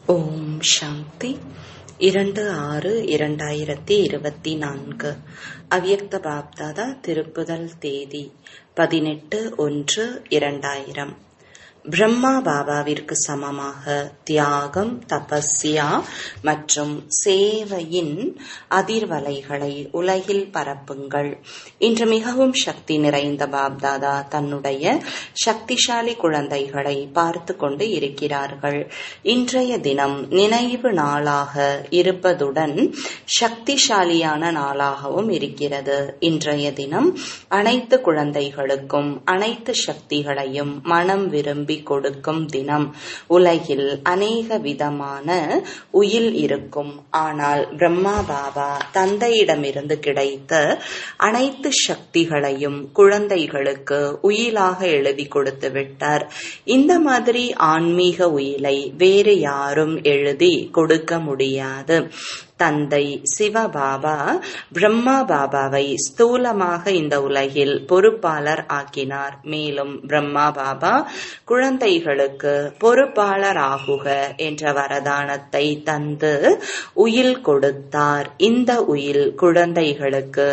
ஓம் சாந்தி இரண்டு ஆறு இரண்டாயிரத்தி இருபத்தி நான்கு அவ்யக்த பாப்தாதா திருப்புதல் தேதி பதினெட்டு ஒன்று இரண்டாயிரம் பிரம்மா பாபாவிற்கு சமமாக தியாகம் தபஸ்யா மற்றும் சேவையின் அதிர்வலைகளை உலகில் பரப்புங்கள் இன்று மிகவும் சக்தி நிறைந்த பாப்தாதா தன்னுடைய சக்திசாலி குழந்தைகளை பார்த்து கொண்டு இருக்கிறார்கள் இன்றைய தினம் நினைவு நாளாக இருப்பதுடன் சக்திசாலியான நாளாகவும் இருக்கிறது இன்றைய தினம் அனைத்து குழந்தைகளுக்கும் அனைத்து சக்திகளையும் மனம் விரும்பி கொடுக்கும் தினம் உலகில் அநேக விதமான உயில் இருக்கும் ஆனால் பிரம்மா பாபா தந்தையிடமிருந்து கிடைத்த அனைத்து சக்திகளையும் குழந்தைகளுக்கு உயிலாக எழுதி கொடுத்து விட்டார் இந்த மாதிரி ஆன்மீக உயிலை வேறு யாரும் எழுதி கொடுக்க முடியாது தந்தை சிவபாபா பிரம்மா பாபாவை ஸ்தூலமாக இந்த உலகில் பொறுப்பாளர் ஆக்கினார் மேலும் பிரம்மா பாபா குழந்தைகளுக்கு பொறுப்பாளர் ஆகுக என்ற வரதானத்தை தந்து உயில் கொடுத்தார் இந்த உயில் குழந்தைகளுக்கு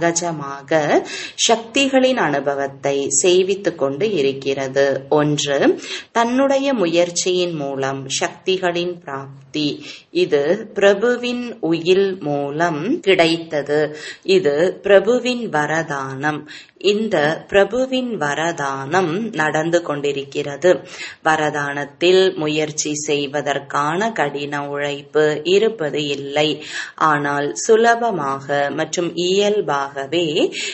சகஜமாக சக்திகளின் அனுபவத்தை செய்வித்துக் கொண்டு இருக்கிறது ஒன்று தன்னுடைய முயற்சியின் மூலம் சக்திகளின் பிராப்தி இது பிரபுவின் உயில் மூலம் கிடைத்தது இது பிரபுவின் வரதானம் இந்த பிரபுவின் வரதானம் நடந்து கொண்டிருக்கிறது வரதானத்தில் முயற்சி செய்வதற்கான கடின உழைப்பு இருப்பது இல்லை ஆனால் சுலபமாக மற்றும் இயல்பாகவே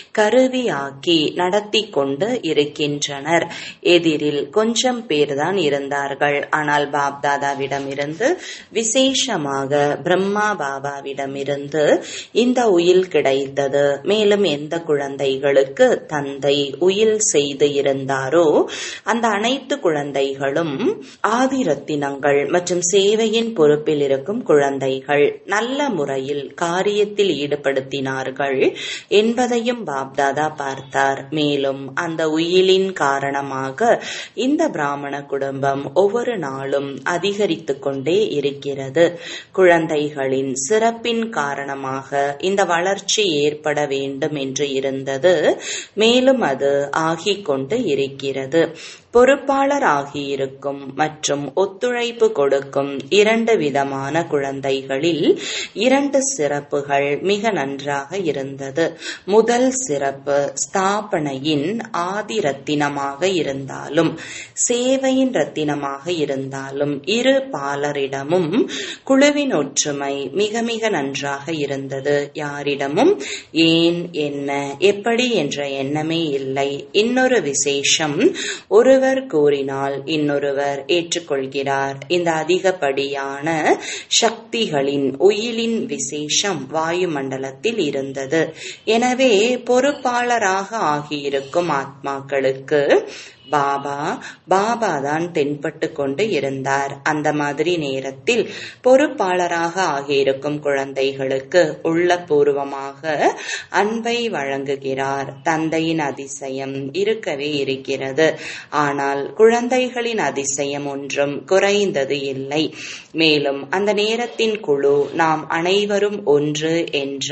கருவியாக்கி நடத்தி கொண்டு இருக்கின்றனர் எதிரில் கொஞ்சம் பேர்தான் இருந்தார்கள் ஆனால் பாப்தாதாவிடமிருந்து விசேஷமாக பிரம்மா பாபாவிடமிருந்து இந்த உயில் கிடைத்தது மேலும் எந்த குழந்தைகளுக்கு தந்தை உயில் செய்து இருந்தாரோ அந்த அனைத்து குழந்தைகளும் ஆதிரத்தினங்கள் மற்றும் சேவையின் பொறுப்பில் இருக்கும் குழந்தைகள் நல்ல முறையில் காரியத்தில் ஈடுபடுத்தினார்கள் என்பதையும் பாப்தாதா பார்த்தார் மேலும் அந்த உயிலின் காரணமாக இந்த பிராமண குடும்பம் ஒவ்வொரு நாளும் அதிகரித்துக் கொண்டே இருக்கிறது குழந்தைகளின் சிறப்பின் காரணமாக இந்த வளர்ச்சி ஏற்பட வேண்டும் என்று இருந்தது மேலும் அது ஆகிக் கொண்டு இருக்கிறது பொறுப்பாளர் ஆகியிருக்கும் மற்றும் ஒத்துழைப்பு கொடுக்கும் இரண்டு விதமான குழந்தைகளில் இரண்டு சிறப்புகள் மிக நன்றாக இருந்தது முதல் சிறப்பு ஸ்தாபனையின் ஆதி ரத்தினமாக இருந்தாலும் சேவையின் ரத்தினமாக இருந்தாலும் இரு பாலரிடமும் குழுவின் ஒற்றுமை மிக மிக நன்றாக இருந்தது யாரிடமும் ஏன் என்ன எப்படி என்ற எண்ணமே இல்லை இன்னொரு விசேஷம் ஒருவர் கூறினால் இன்னொருவர் ஏற்றுக்கொள்கிறார் இந்த அதிகப்படியான சக்திகளின் உயிலின் விசேஷம் வாயுமண்டலத்தில் இருந்தது எனவே பொறுப்பாளராக ஆகியிருக்கும் ஆத்மாக்களுக்கு பாபா பாபா தான் தென்பட்டு கொண்டு இருந்தார் அந்த மாதிரி நேரத்தில் பொறுப்பாளராக ஆகியிருக்கும் குழந்தைகளுக்கு உள்ளபூர்வமாக அன்பை வழங்குகிறார் தந்தையின் அதிசயம் இருக்கவே இருக்கிறது ஆனால் குழந்தைகளின் அதிசயம் ஒன்றும் குறைந்தது இல்லை மேலும் அந்த நேரத்தின் குழு நாம் அனைவரும் ஒன்று என்ற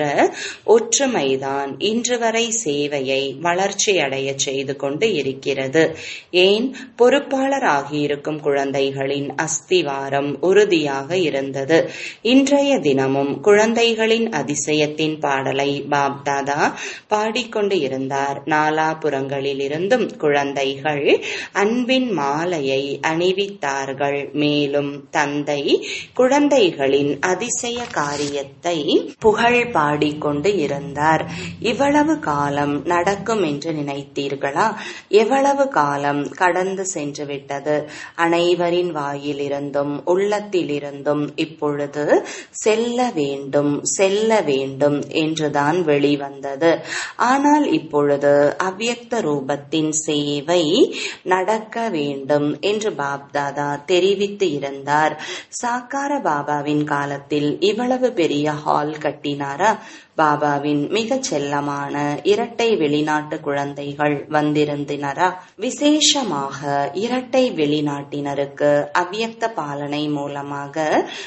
ஒற்றுமைதான் இன்று வரை சேவையை வளர்ச்சியடைய செய்து கொண்டு இருக்கிறது ஏன் பொறுப்பாளர் ஆகியிருக்கும் குழந்தைகளின் அஸ்திவாரம் உறுதியாக இருந்தது இன்றைய தினமும் குழந்தைகளின் அதிசயத்தின் பாடலை பாப்தாதா பாடிக்கொண்டு இருந்தார் நாலாபுறங்களில் இருந்தும் குழந்தைகள் அன்பின் மாலையை அணிவித்தார்கள் மேலும் தந்தை குழந்தைகளின் அதிசய காரியத்தை புகழ் பாடிக்கொண்டு இருந்தார் இவ்வளவு காலம் நடக்கும் என்று நினைத்தீர்களா எவ்வளவு காலம் கடந்து சென்று விட்டது அனைவரின் வாயிலிருந்தும் உள்ளத்திலிருந்தும் இப்பொழுது செல்ல வேண்டும் செல்ல வேண்டும் என்றுதான் வெளிவந்தது ஆனால் இப்பொழுது அவ்யக்த ரூபத்தின் சேவை நடக்க வேண்டும் என்று பாப்தாதா தெரிவித்து இருந்தார் சாக்கார பாபாவின் காலத்தில் இவ்வளவு பெரிய ஹால் கட்டினாரா பாபாவின் மிகச் செல்லமான இரட்டை வெளிநாட்டு குழந்தைகள் வந்திருந்தனரா விசேஷமாக இரட்டை வெளிநாட்டினருக்கு அவ்யக்த பாலனை மூலமாக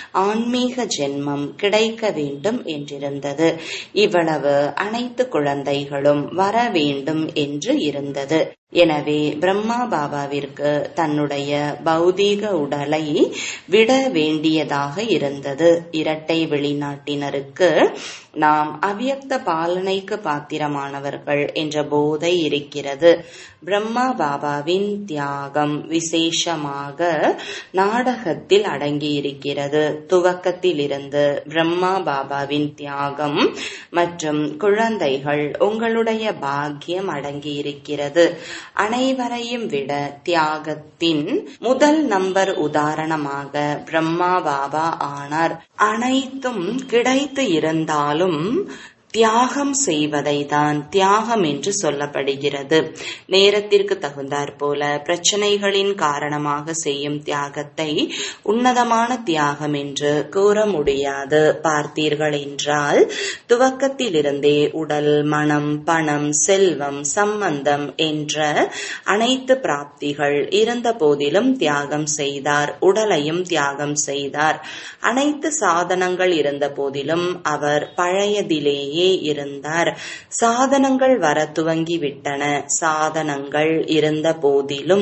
ஆன்மீக ஜென்மம் கிடைக்க வேண்டும் என்றிருந்தது இவ்வளவு அனைத்து குழந்தைகளும் வர வேண்டும் என்று இருந்தது எனவே பிரம்மா பாபாவிற்கு தன்னுடைய பௌதீக உடலை விட வேண்டியதாக இருந்தது இரட்டை வெளிநாட்டினருக்கு நாம் அவ்யக்த பாலனைக்கு பாத்திரமானவர்கள் என்ற போதை இருக்கிறது பிரம்மா பாபாவின் தியாகம் விசேஷமாக நாடகத்தில் அடங்கியிருக்கிறது துவக்கத்திலிருந்து பிரம்மா பாபாவின் தியாகம் மற்றும் குழந்தைகள் உங்களுடைய பாக்கியம் அடங்கியிருக்கிறது அனைவரையும் விட தியாகத்தின் முதல் நம்பர் உதாரணமாக பிரம்மா பாபா ஆனார் அனைத்தும் கிடைத்து இருந்தாலும் தியாகம் செய்வதை தான் தியாகம் என்று சொல்லப்படுகிறது நேரத்திற்கு தகுந்தாற் போல பிரச்சனைகளின் காரணமாக செய்யும் தியாகத்தை உன்னதமான தியாகம் என்று கூற முடியாது பார்த்தீர்கள் என்றால் துவக்கத்திலிருந்தே உடல் மனம் பணம் செல்வம் சம்பந்தம் என்ற அனைத்து பிராப்திகள் இருந்த போதிலும் தியாகம் செய்தார் உடலையும் தியாகம் செய்தார் அனைத்து சாதனங்கள் இருந்த போதிலும் அவர் பழையதிலேயே இருந்தார் சாதனங்கள் வர துவங்கிவிட்டன சாதனங்கள் இருந்த போதிலும்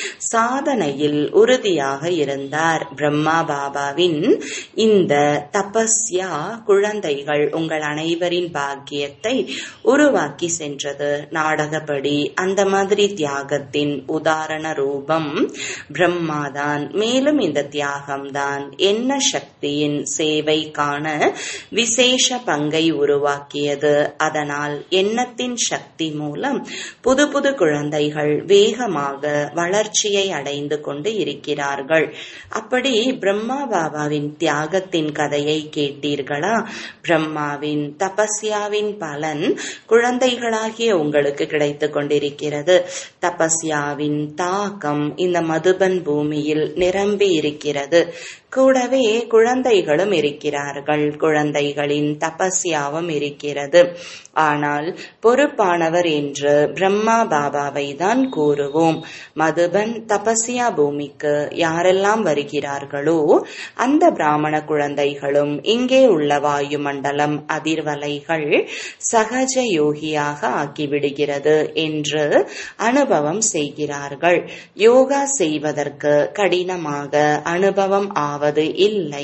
சாதனையில் உறுதியாக இருந்தார் பிரம்மா பாபாவின் இந்த தபஸ்யா குழந்தைகள் உங்கள் அனைவரின் பாக்கியத்தை உருவாக்கி சென்றது நாடகப்படி அந்த மாதிரி தியாகத்தின் உதாரண ரூபம் பிரம்மாதான் மேலும் இந்த தியாகம்தான் என்ன சக்தியின் சேவைக்கான விசேஷ பங்கை உருவாக்கியது அதனால் எண்ணத்தின் சக்தி மூலம் புது புது குழந்தைகள் வேகமாக வளர்ச்சியை அடைந்து கொண்டு இருக்கிறார்கள் அப்படி பிரம்மா பாபாவின் தியாகத்தின் கதையை கேட்டீர்களா பிரம்மாவின் தபஸ்யாவின் பலன் குழந்தைகளாகிய உங்களுக்கு கிடைத்துக் கொண்டிருக்கிறது தபஸ்யாவின் தாக்கம் இந்த மதுபன் பூமியில் நிரம்பி இருக்கிறது கூடவே குழந்தைகளும் இருக்கிறார்கள் குழந்தைகளின் தபஸ்யாவும் இருக்கிறது ஆனால் பொறுப்பானவர் என்று பிரம்மா பாபாவை தான் கூறுவோம் மதுபன் தபஸ்யா பூமிக்கு யாரெல்லாம் வருகிறார்களோ அந்த பிராமண குழந்தைகளும் இங்கே உள்ள வாயுமண்டலம் அதிர்வலைகள் சகஜ யோகியாக ஆக்கிவிடுகிறது என்று அனுபவம் செய்கிறார்கள் யோகா செய்வதற்கு கடினமாக அனுபவம் ஆவது இல்லை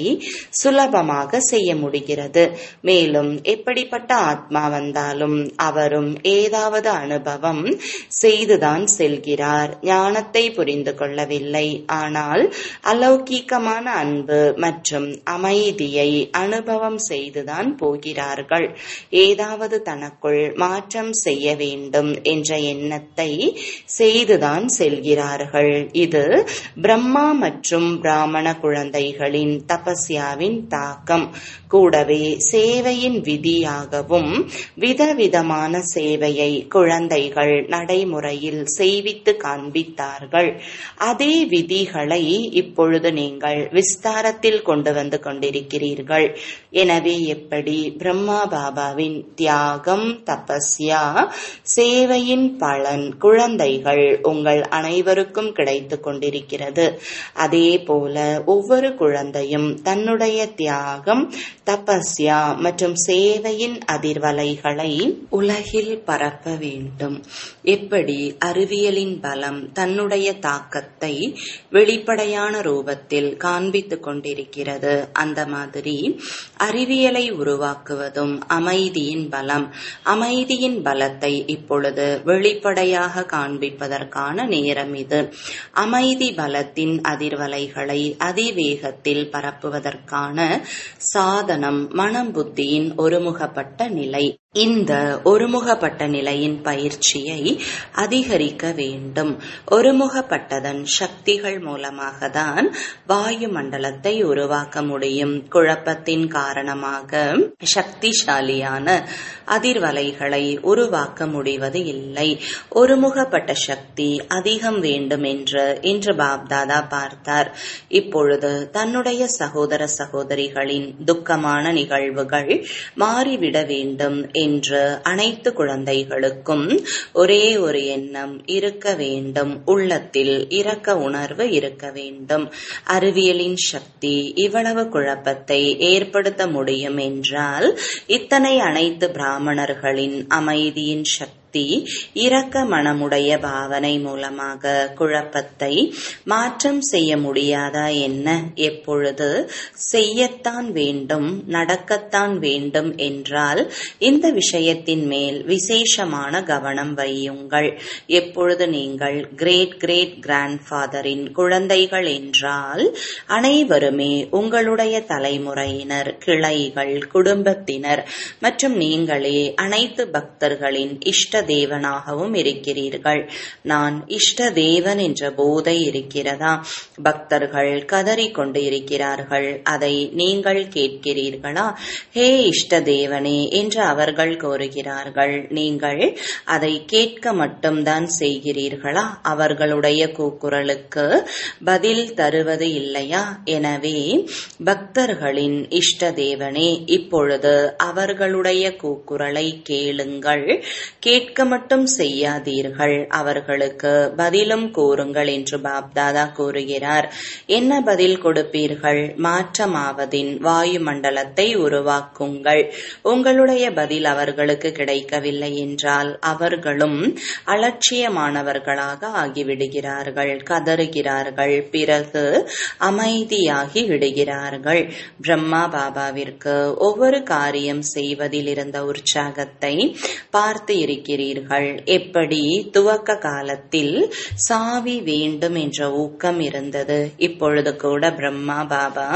சுலபமாக செய்ய முடிகிறது மேலும் எப்படிப்பட்ட ஆத்மா வந்தாலும் அவரும் ஏதாவது அனுபவம் செய்துதான் செல்கிறார் ஞானத்தை புரிந்து கொள்ளவில்லை ஆனால் அலௌகீகமான அன்பு மற்றும் அமைதியை அனுபவம் செய்துதான் போகிறார்கள் ஏதாவது தனக்குள் மாற்றம் செய்ய வேண்டும் என்ற எண்ணத்தை செய்துதான் செல்கிறார்கள் இது பிரம்மா மற்றும் பிராமண குழந்தைகளின் தபஸ்யாவின் தாக்கம் கூடவே சேவையின் விதியாகவும் விதவிதமான சேவையை குழந்தைகள் நடைமுறையில் செய்வித்து காண்பித்தார்கள் அதே விதிகளை இப்பொழுது நீங்கள் விஸ்தாரத்தில் கொண்டு வந்து கொண்டிருக்கிறீர்கள் எனவே எப்படி பிரம்மா பாபாவின் தியாகம் தபஸ்யா சேவையின் பலன் குழந்தைகள் உங்கள் அனைவருக்கும் கிடைத்துக் கொண்டிருக்கிறது அதே போல ஒவ்வொரு குழந்தையும் தன்னுடைய தியாகம் தபஸ்யா மற்றும் சேவையின் அதிர்வலைகளை உலகில் பரப்ப வேண்டும் எப்படி அறிவியலின் பலம் தன்னுடைய தாக்கத்தை வெளிப்படையான ரூபத்தில் காண்பித்துக் கொண்டிருக்கிறது அந்த மாதிரி அறிவியலை உருவாக்குவதும் அமைதியின் பலம் அமைதியின் பலத்தை இப்பொழுது வெளிப்படையாக காண்பிப்பதற்கான நேரம் இது அமைதி பலத்தின் அதிர்வலைகளை அதிவேகத்தில் பரப்புவதற்கான சாதனம் மனம் புத்தியின் ஒருமுகப்பட்ட நிலை இந்த ஒருமுகப்பட்ட நிலையின் பயிற்சியை அதிகரிக்க வேண்டும் ஒருமுகப்பட்டதன் சக்திகள் மூலமாக தான் வாயு மண்டலத்தை உருவாக்க முடியும் குழப்பத்தின் காரணமாக சக்திசாலியான அதிர்வலைகளை உருவாக்க முடிவது இல்லை ஒருமுகப்பட்ட சக்தி அதிகம் வேண்டும் என்று இன்று பாப்தாதா பார்த்தார் இப்பொழுது தன்னுடைய சகோதர சகோதரிகளின் துக்கமான நிகழ்வுகள் மாறிவிட வேண்டும் என்று அனைத்து குழந்தைகளுக்கும் ஒரே ஒரு எண்ணம் இருக்க வேண்டும் உள்ளத்தில் இரக்க உணர்வு இருக்க வேண்டும் அறிவியலின் சக்தி இவ்வளவு குழப்பத்தை ஏற்படுத்த முடியும் என்றால் இத்தனை அனைத்து பிராமணர்களின் அமைதியின் சக்தி இரக்க மனமுடைய பாவனை மூலமாக குழப்பத்தை மாற்றம் செய்ய முடியாதா என்ன எப்பொழுது செய்யத்தான் வேண்டும் நடக்கத்தான் வேண்டும் என்றால் இந்த விஷயத்தின் மேல் விசேஷமான கவனம் வையுங்கள் எப்பொழுது நீங்கள் கிரேட் கிரேட் கிராண்ட்ஃபாதரின் குழந்தைகள் என்றால் அனைவருமே உங்களுடைய தலைமுறையினர் கிளைகள் குடும்பத்தினர் மற்றும் நீங்களே அனைத்து பக்தர்களின் இஷ்ட தேவனாகவும் இருக்கிறீர்கள் நான் இஷ்ட தேவன் என்ற போதை இருக்கிறதா பக்தர்கள் கதறிக் கொண்டு இருக்கிறார்கள் அதை நீங்கள் கேட்கிறீர்களா ஹே இஷ்ட தேவனே என்று அவர்கள் கோருகிறார்கள் நீங்கள் அதை கேட்க மட்டும்தான் செய்கிறீர்களா அவர்களுடைய கூக்குரலுக்கு பதில் தருவது இல்லையா எனவே பக்தர்களின் இஷ்ட தேவனே இப்பொழுது அவர்களுடைய கூக்குரலை கேளுங்கள் கேட்க மட்டும் செய்யாதீர்கள் அவர்களுக்கு பதிலும் கூறுங்கள் என்று பாப்தாதா கூறுகிறார் என்ன பதில் கொடுப்பீர்கள் மாற்றமாவதின் வாயு மண்டலத்தை உருவாக்குங்கள் உங்களுடைய பதில் அவர்களுக்கு கிடைக்கவில்லை என்றால் அவர்களும் அலட்சியமானவர்களாக ஆகிவிடுகிறார்கள் கதறுகிறார்கள் பிறகு அமைதியாகி விடுகிறார்கள் பிரம்மா பாபாவிற்கு ஒவ்வொரு காரியம் செய்வதில் இருந்த உற்சாகத்தை பார்த்து இருக்கிறீர்கள் எப்படி துவக்க காலத்தில் சாவி வேண்டும் என்ற ஊக்கம் இருந்தது இப்பொழுது கூட பிரம்மா பாபா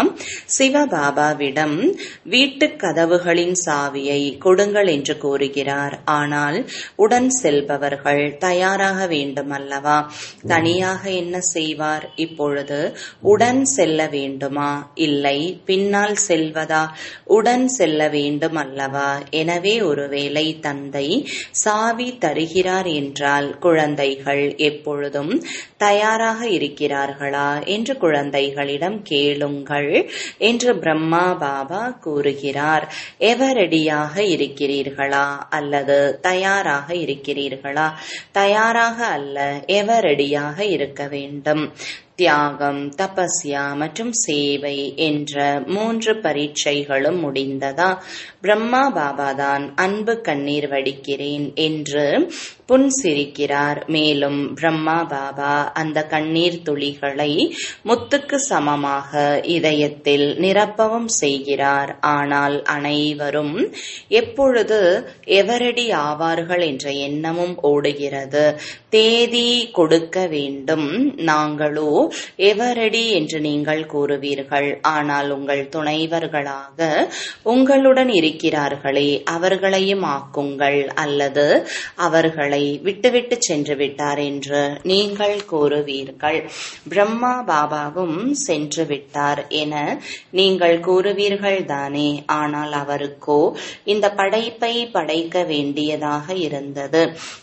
சிவபாபாவிடம் வீட்டு கதவுகளின் சாவியை கொடுங்கள் என்று கூறுகிறார் ஆனால் உடன் செல்பவர்கள் தயாராக வேண்டும் அல்லவா தனியாக என்ன செய்வார் இப்பொழுது உடன் செல்ல வேண்டுமா இல்லை பின்னால் செல்வதா உடன் செல்ல வேண்டும் அல்லவா எனவே ஒருவேளை தந்தை சாவி தருகிறார் என்றால் குழந்தைகள் எப்பொழுதும் தயாராக இருக்கிறார்களா என்று குழந்தைகளிடம் கேளுங்கள் என்று பிரம்மா பாபா கூறுகிறார் எவரடியாக இருக்கிறீர்களா அல்லது தயாராக இருக்கிறீர்களா தயாராக அல்ல எவரடியாக இருக்க வேண்டும் தியாகம் தபஸ்யா மற்றும் சேவை என்ற மூன்று பரீட்சைகளும் முடிந்ததா பிரம்மா பாபாதான் அன்பு கண்ணீர் வடிக்கிறேன் என்று புன் சிரிக்கிறார் மேலும் பிரம்மா பாபா அந்த கண்ணீர் துளிகளை முத்துக்கு சமமாக இதயத்தில் நிரப்பவும் செய்கிறார் ஆனால் அனைவரும் எப்பொழுது எவரடி ஆவார்கள் என்ற எண்ணமும் ஓடுகிறது தேதி கொடுக்க வேண்டும் நாங்களோ எவரடி என்று நீங்கள் கூறுவீர்கள் ஆனால் உங்கள் துணைவர்களாக உங்களுடன் இருக்கிறார்களே அவர்களையும் ஆக்குங்கள் அல்லது அவர்களை விட்டுவிட்டு சென்று விட்டார் என்று நீங்கள் கூறுவீர்கள் பிரம்மா பாபாவும் சென்று விட்டார் என நீங்கள் கூறுவீர்கள் தானே ஆனால் அவருக்கோ இந்த படைப்பை படைக்க வேண்டியதாக இருந்தது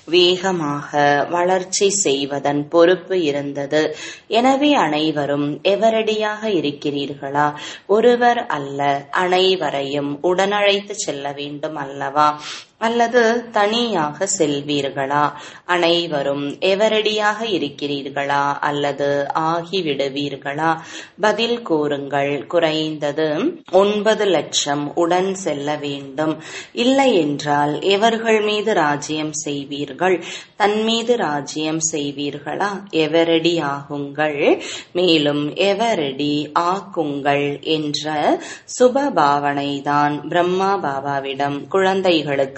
வேகமாக வளர்ச்சி செய்வதன் பொறுப்பு இருந்தது எனவே அனைவரும் எவரடியாக இருக்கிறீர்களா ஒருவர் அல்ல அனைவரையும் உடனழைத்து செல்ல வேண்டும் அல்லவா அல்லது தனியாக செல்வீர்களா அனைவரும் எவரடியாக இருக்கிறீர்களா அல்லது ஆகிவிடுவீர்களா பதில் கூறுங்கள் குறைந்தது ஒன்பது லட்சம் உடன் செல்ல வேண்டும் இல்லை என்றால் எவர்கள் மீது ராஜ்யம் செய்வீர்கள் தன் மீது ராஜ்யம் செய்வீர்களா எவரடி ஆகுங்கள் மேலும் எவரடி ஆக்குங்கள் என்ற சுப பாவனைதான் பிரம்மா பாபாவிடம் குழந்தைகளுக்கு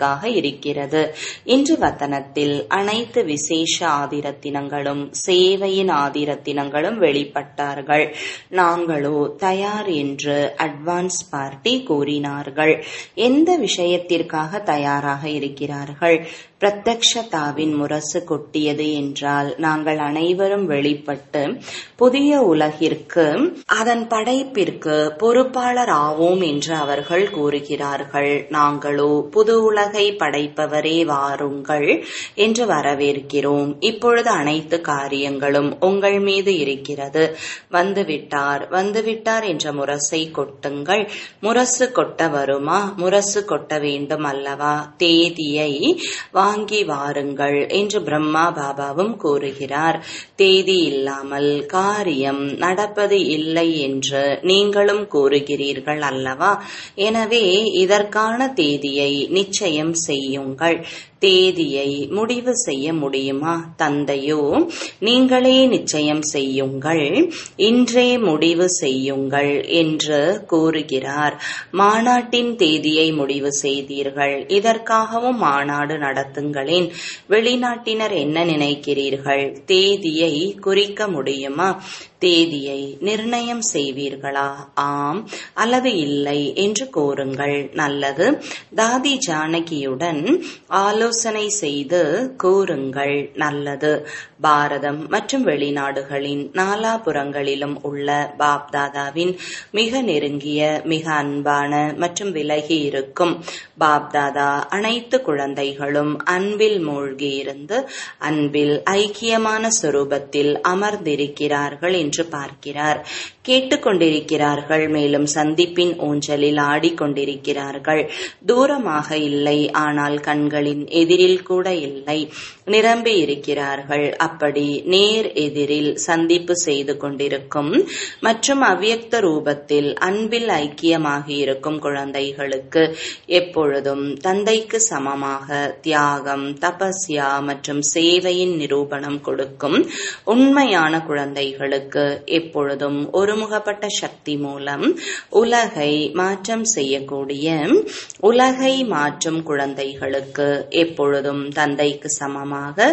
செய்வதாக இருக்கிறது இன்று வத்தனத்தில் அனைத்து விசேஷ ஆதிரத்தினங்களும் சேவையின் ஆதிரத்தினங்களும் வெளிப்பட்டார்கள் நாங்களோ தயார் என்று அட்வான்ஸ் பார்ட்டி கூறினார்கள் எந்த விஷயத்திற்காக தயாராக இருக்கிறார்கள் பிரத்யக்ஷதாவின் முரசு கொட்டியது என்றால் நாங்கள் அனைவரும் வெளிப்பட்டு புதிய உலகிற்கு அதன் படைப்பிற்கு பொறுப்பாளர் ஆவோம் என்று அவர்கள் கூறுகிறார்கள் நாங்களோ புது உலகை படைப்பவரே வாருங்கள் என்று வரவேற்கிறோம் இப்பொழுது அனைத்து காரியங்களும் உங்கள் மீது இருக்கிறது வந்துவிட்டார் வந்துவிட்டார் என்ற முரசை கொட்டுங்கள் முரசு கொட்ட வருமா முரசு கொட்ட வேண்டும் அல்லவா தேதியை வாங்கி வாருங்கள் என்று பிரம்மா பாபாவும் கூறுகிறார் தேதி இல்லாமல் காரியம் நடப்பது இல்லை என்று நீங்களும் கூறுகிறீர்கள் அல்லவா எனவே இதற்கான தேதியை நிச்சயம் செய்யுங்கள் தேதியை முடிவு செய்ய முடியுமா தந்தையோ நீங்களே நிச்சயம் செய்யுங்கள் இன்றே முடிவு செய்யுங்கள் என்று கூறுகிறார் மாநாட்டின் தேதியை முடிவு செய்தீர்கள் இதற்காகவும் மாநாடு நடத்துங்களேன் வெளிநாட்டினர் என்ன நினைக்கிறீர்கள் தேதியை குறிக்க முடியுமா தேதியை நிர்ணயம் செய்வீர்களா ஆம் அல்லது இல்லை என்று கூறுங்கள் நல்லது தாதி ஜானகியுடன் ஆலோசனை செய்து கூறுங்கள் நல்லது பாரதம் மற்றும் வெளிநாடுகளின் நாலாபுறங்களிலும் உள்ள பாப்தாதாவின் மிக நெருங்கிய மிக அன்பான மற்றும் விலகி இருக்கும் பாப்தாதா அனைத்து குழந்தைகளும் அன்பில் மூழ்கி இருந்து அன்பில் ஐக்கியமான சொரூபத்தில் அமர்ந்திருக்கிறார்கள் என்று பார்க்கிறார் கேட்டுக்கொண்டிருக்கிறார்கள் மேலும் சந்திப்பின் ஊஞ்சலில் ஆடிக்கொண்டிருக்கிறார்கள் தூரமாக இல்லை ஆனால் கண்களின் எதிரில் கூட இல்லை நிரம்பி இருக்கிறார்கள் அப்படி நேர் எதிரில் சந்திப்பு செய்து கொண்டிருக்கும் மற்றும் அவ்வியக்த ரூபத்தில் அன்பில் ஐக்கியமாகி இருக்கும் குழந்தைகளுக்கு எப்பொழுதும் தந்தைக்கு சமமாக தியாகம் தபஸ்யா மற்றும் சேவையின் நிரூபணம் கொடுக்கும் உண்மையான குழந்தைகளுக்கு எப்பொழுதும் ஒருமுகப்பட்ட சக்தி மூலம் உலகை மாற்றம் செய்யக்கூடிய உலகை மாற்றும் குழந்தைகளுக்கு எப்பொழுதும் தந்தைக்கு சமமாக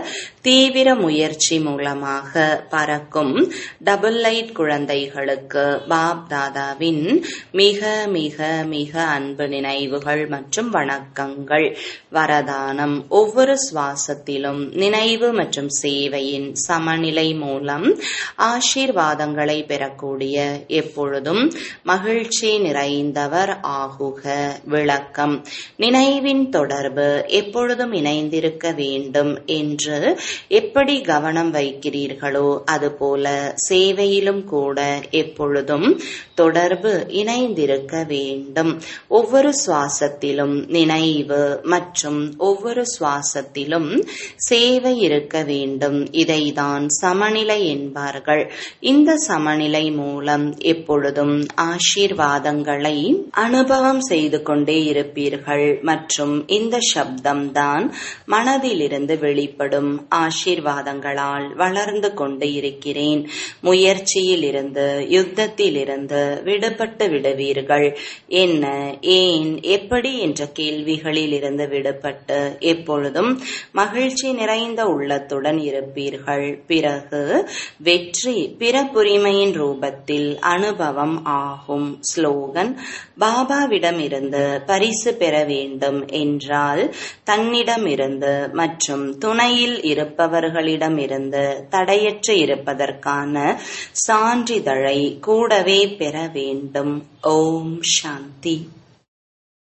தீவிர முயற்சி மூலமாக பறக்கும் டபுள் லைட் குழந்தைகளுக்கு பாப் தாதாவின் மிக மிக மிக அன்பு நினைவுகள் மற்றும் வணக்கங்கள் வரதானம் ஒவ்வொரு சுவாசத்திலும் நினைவு மற்றும் சேவையின் சமநிலை மூலம் ஆசீர்வாதங்களை பெறக்கூடிய எப்பொழுதும் மகிழ்ச்சி நிறைந்தவர் ஆகுக விளக்கம் நினைவின் தொடர்பு எப்பொழுதும் இணைந்திருக்க வேண்டும் என்று எப்படி கவனம் வைக்கிறீர்களோ அதுபோல சேவையிலும் கூட எப்பொழுதும் தொடர்பு இணைந்திருக்க வேண்டும் ஒவ்வொரு சுவாசத்திலும் நினைவு மற்றும் ஒவ்வொரு சுவாசத்திலும் சேவை இருக்க வேண்டும் இதைதான் சமநிலை என்பார்கள் இந்த சமநிலை மூலம் எப்பொழுதும் ஆசீர்வாதங்களை அனுபவம் செய்து கொண்டே இருப்பீர்கள் மற்றும் இந்த சப்தம்தான் மனதிலிருந்து வெளிப்படும் ஆசீர்வாதங்களால் வளர்ந்து கொண்டு இருக்கிறேன் முயற்சியில் இருந்து யுத்தத்தில் இருந்து விடுபட்டு விடுவீர்கள் என்ன ஏன் எப்படி என்ற கேள்விகளில் இருந்து விடுபட்டு எப்பொழுதும் மகிழ்ச்சி நிறைந்த உள்ளத்துடன் இருப்பீர்கள் பிறகு வெற்றி பிறப்புரிமையின் ரூபத்தில் அனுபவம் ஆகும் ஸ்லோகன் பாபாவிடமிருந்து பரிசு பெற வேண்டும் என்றால் தன்னிடமிருந்து மற்றும் துணையில் இருப்பவர்களிடமிருந்து தடையற்று இருப்பதற்கான சான்றிதழை கூடவே பெற வேண்டும் ஓம் சாந்தி